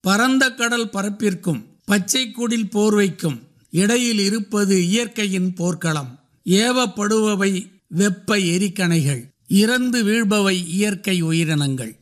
பரந்த கடல் பரப்பிற்கும் பச்சை குடில் போர்வைக்கும் இடையில் இருப்பது இயற்கையின் போர்க்களம் ஏவப்படுபவை வெப்ப எரிக்கணைகள் இறந்து வீழ்பவை இயற்கை உயிரினங்கள்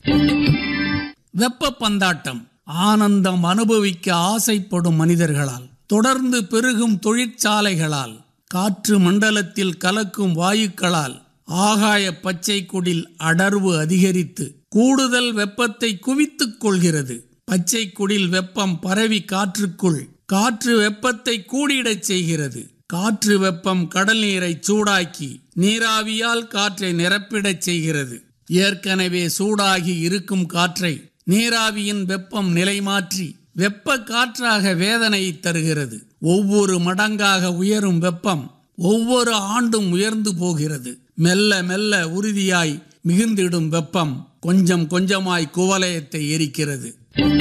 வெப்ப பந்தாட்டம் ஆனந்தம் அனுபவிக்க ஆசைப்படும் மனிதர்களால் தொடர்ந்து பெருகும் தொழிற்சாலைகளால் காற்று மண்டலத்தில் கலக்கும் வாயுக்களால் ஆகாய பச்சை குடில் அடர்வு அதிகரித்து கூடுதல் வெப்பத்தை குவித்துக் கொள்கிறது பச்சை குடில் வெப்பம் பரவி காற்றுக்குள் காற்று வெப்பத்தை கூடிடச் செய்கிறது காற்று வெப்பம் கடல் நீரை சூடாக்கி நீராவியால் காற்றை நிரப்பிடச் செய்கிறது ஏற்கனவே சூடாகி இருக்கும் காற்றை நீராவியின் வெப்பம் நிலைமாற்றி வெப்ப காற்றாக வேதனையை தருகிறது ஒவ்வொரு மடங்காக உயரும் வெப்பம் ஒவ்வொரு ஆண்டும் உயர்ந்து போகிறது மெல்ல மெல்ல உறுதியாய் மிகுந்திடும் வெப்பம் கொஞ்சம் கொஞ்சமாய் குவலயத்தை எரிக்கிறது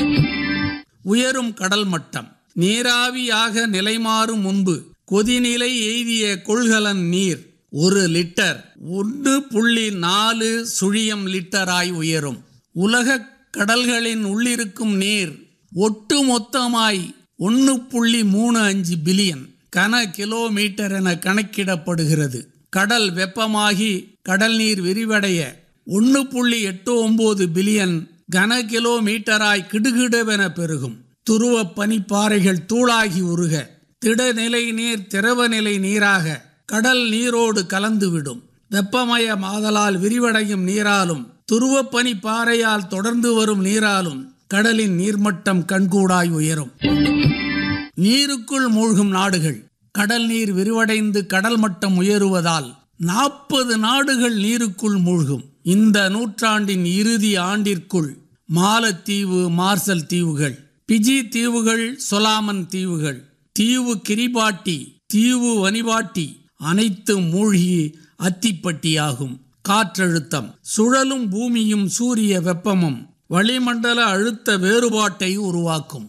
உயரும் கடல் மட்டம் நீராவியாக நிலைமாறும் முன்பு கொதிநிலை எய்திய கொள்கலன் நீர் ஒரு லிட்டர் ஒன்று புள்ளி நாலு சுழியம் லிட்டராய் உயரும் உலக கடல்களின் உள்ளிருக்கும் நீர் ஒட்டு மொத்தமாய் ஒன்று புள்ளி மூணு அஞ்சு பில்லியன் கன கிலோமீட்டர் என கணக்கிடப்படுகிறது கடல் வெப்பமாகி கடல் நீர் விரிவடைய ஒன்று புள்ளி எட்டு ஒன்பது பில்லியன் கன கிலோமீட்டராய் கிடுகிடுவென பெருகும் துருவ பனிப்பாறைகள் தூளாகி உருக திடநிலை நீர் திரவநிலை நீராக கடல் நீரோடு கலந்துவிடும் வெப்பமயமாதலால் விரிவடையும் நீராலும் துருவ பனி பாறையால் தொடர்ந்து வரும் நீராலும் கடலின் நீர்மட்டம் கண்கூடாய் உயரும் நீருக்குள் மூழ்கும் நாடுகள் கடல் நீர் விரிவடைந்து கடல் மட்டம் உயருவதால் நாற்பது நாடுகள் நீருக்குள் மூழ்கும் இந்த நூற்றாண்டின் இறுதி ஆண்டிற்குள் மாலத்தீவு மார்சல் தீவுகள் பிஜி தீவுகள் சொலாமன் தீவுகள் தீவு கிரிபாட்டி தீவு வனிபாட்டி அனைத்தும் மூழ்கி அத்திப்பட்டியாகும் காற்றழுத்தம் சுழலும் பூமியும் சூரிய வெப்பமும் வளிமண்டல அழுத்த வேறுபாட்டை உருவாக்கும்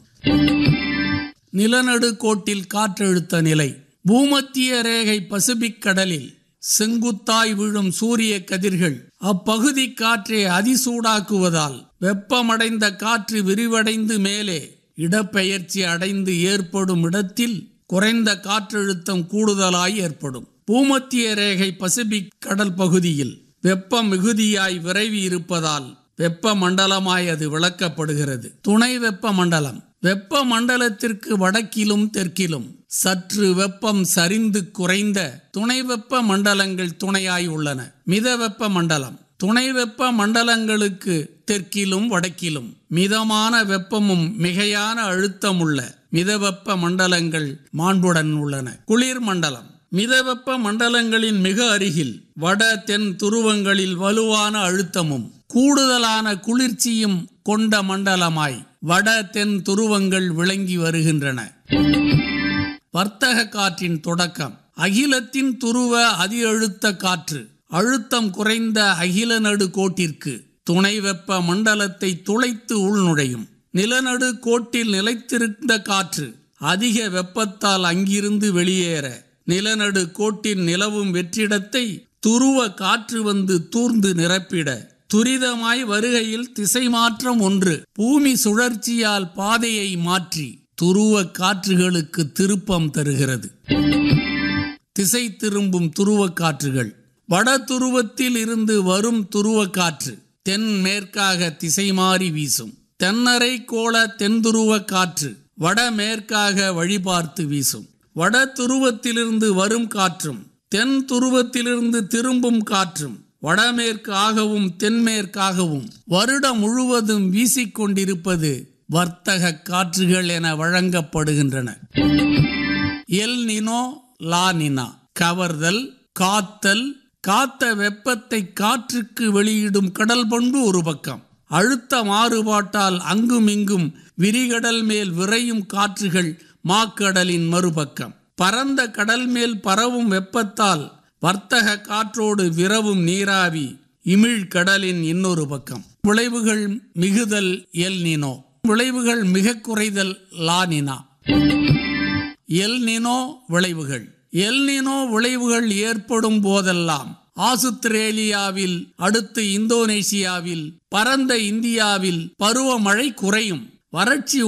நிலநடுக்கோட்டில் காற்றழுத்த நிலை பூமத்திய ரேகை பசிபிக் கடலில் செங்குத்தாய் விழும் சூரிய கதிர்கள் அப்பகுதி காற்றை அதிசூடாக்குவதால் வெப்பமடைந்த காற்று விரிவடைந்து மேலே இடப்பெயர்ச்சி அடைந்து ஏற்படும் இடத்தில் குறைந்த காற்றழுத்தம் கூடுதலாய் ஏற்படும் பூமத்திய ரேகை பசிபிக் கடல் பகுதியில் வெப்பம் மிகுதியாய் விரைவி இருப்பதால் வெப்ப மண்டலமாய் அது விளக்கப்படுகிறது துணை வெப்ப மண்டலம் வெப்ப மண்டலத்திற்கு வடக்கிலும் தெற்கிலும் சற்று வெப்பம் சரிந்து குறைந்த துணை வெப்ப மண்டலங்கள் துணையாய் உள்ளன மித வெப்ப மண்டலம் துணை வெப்ப மண்டலங்களுக்கு தெற்கிலும் வடக்கிலும் மிதமான வெப்பமும் மிகையான அழுத்தமுள்ள மிதவெப்ப மண்டலங்கள் மாண்புடன் உள்ளன குளிர் மண்டலம் மிதவெப்ப மண்டலங்களின் மிக அருகில் வட தென் துருவங்களில் வலுவான அழுத்தமும் கூடுதலான குளிர்ச்சியும் கொண்ட மண்டலமாய் வட தென் துருவங்கள் விளங்கி வருகின்றன வர்த்தக காற்றின் தொடக்கம் அகிலத்தின் துருவ அதி அழுத்த காற்று அழுத்தம் குறைந்த அகில நடு கோட்டிற்கு துணை வெப்ப மண்டலத்தை துளைத்து உள்நுழையும் நிலநடு கோட்டில் நிலைத்திருந்த காற்று அதிக வெப்பத்தால் அங்கிருந்து வெளியேற நிலநடு கோட்டில் நிலவும் வெற்றிடத்தை துருவ காற்று வந்து தூர்ந்து நிரப்பிட துரிதமாய் வருகையில் திசை மாற்றம் ஒன்று பூமி சுழற்சியால் பாதையை மாற்றி துருவ காற்றுகளுக்கு திருப்பம் தருகிறது திசை திரும்பும் துருவ காற்றுகள் வட துருவத்தில் இருந்து வரும் துருவ காற்று தென் மேற்காக திசை மாறி வீசும் தென்னரை கோள தென்துருவ காற்று வடமேற்காக வழிபார்த்து வீசும் வட துருவத்திலிருந்து வரும் காற்றும் தென் துருவத்திலிருந்து திரும்பும் காற்றும் வடமேற்காகவும் தென்மேற்காகவும் வருடம் முழுவதும் வீசிக்கொண்டிருப்பது வர்த்தக காற்றுகள் என வழங்கப்படுகின்றன எல் நினோ லா நினா கவர்தல் காத்தல் காத்த வெப்பத்தை காற்றுக்கு வெளியிடும் கடல் பண்பு ஒரு பக்கம் அழுத்த மாறுபாட்டால் அங்கும் இங்கும் விரிகடல் மேல் விரையும் காற்றுகள் மாக்கடலின் மறுபக்கம் பரந்த கடல் மேல் பரவும் வெப்பத்தால் வர்த்தக காற்றோடு விரவும் நீராவி இமிழ் கடலின் இன்னொரு பக்கம் விளைவுகள் மிகுதல் எல் நினோ விளைவுகள் மிக குறைதல் லா நினா எல் நினோ விளைவுகள் எல் நினோ விளைவுகள் ஏற்படும் போதெல்லாம் ஆசுத்திரேலியாவில் அடுத்து இந்தோனேசியாவில் பரந்த இந்தியாவில் பருவமழை குறையும் வறட்சி